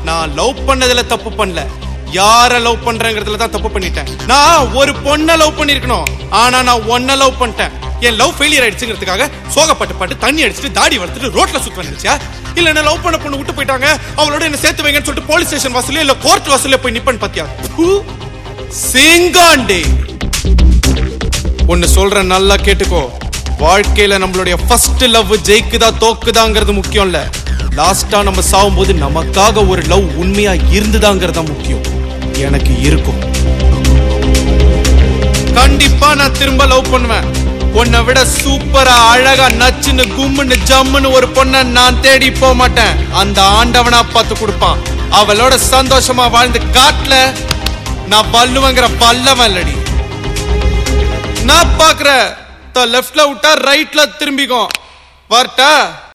நான் லவ் பண்ணதுல தப்பு பண்ணல யார லவ் பண்றேங்கிறதுல தான் தப்பு பண்ணிட்டேன் நான் ஒரு பொண்ண லவ் பண்ணிருக்கணும் ஆனா நான் ஒன்ன லவ் பண்ணிட்டேன் என் லவ் ஃபெயிலியர் ஆயிடுச்சுங்கிறதுக்காக சோகப்பட்டு பாட்டு தண்ணி அடிச்சுட்டு தாடி வளர்த்துட்டு ரோட்ல சுத்த நினைச்சா இல்ல என்ன லவ் பண்ண பொண்ணு விட்டு போயிட்டாங்க அவளோட என்ன சேர்த்து வைங்கன்னு சொல்லிட்டு போலீஸ் ஸ்டேஷன் வாசல்ல இல்ல கோர்ட் வாசல்ல போய் நிப்பன் பாத்தியா சிங்காண்டே ஒன்னு சொல்றேன் நல்லா கேட்டுக்கோ வாழ்க்கையில நம்மளுடைய ஃபர்ஸ்ட் லவ் ஜெயிக்குதா தோக்குதாங்கிறது முக்கியம் இல்ல லாஸ்டா நம்ம சாகும்போது நமக்காக ஒரு லவ் உண்மையா இருந்துதாங்கிறது தான் முக்கியம் எனக்கு இருக்கும் கண்டிப்பா நான் திரும்ப லவ் பண்ணுவேன் உன்னை விட சூப்பரா அழகா நச்சுன்னு கும்முன்னு ஜம்முன்னு ஒரு பொண்ண நான் தேடி போக மாட்டேன் அந்த ஆண்டவனா பார்த்து கொடுப்பான் அவளோட சந்தோஷமா வாழ்ந்து காட்டுல நான் பல்லுவங்கிற பல்லவன் இல்லடி நான் பாக்குற லெஃப்ட்ல விட்டா ரைட்ல திரும்பிக்கும் வரட்டா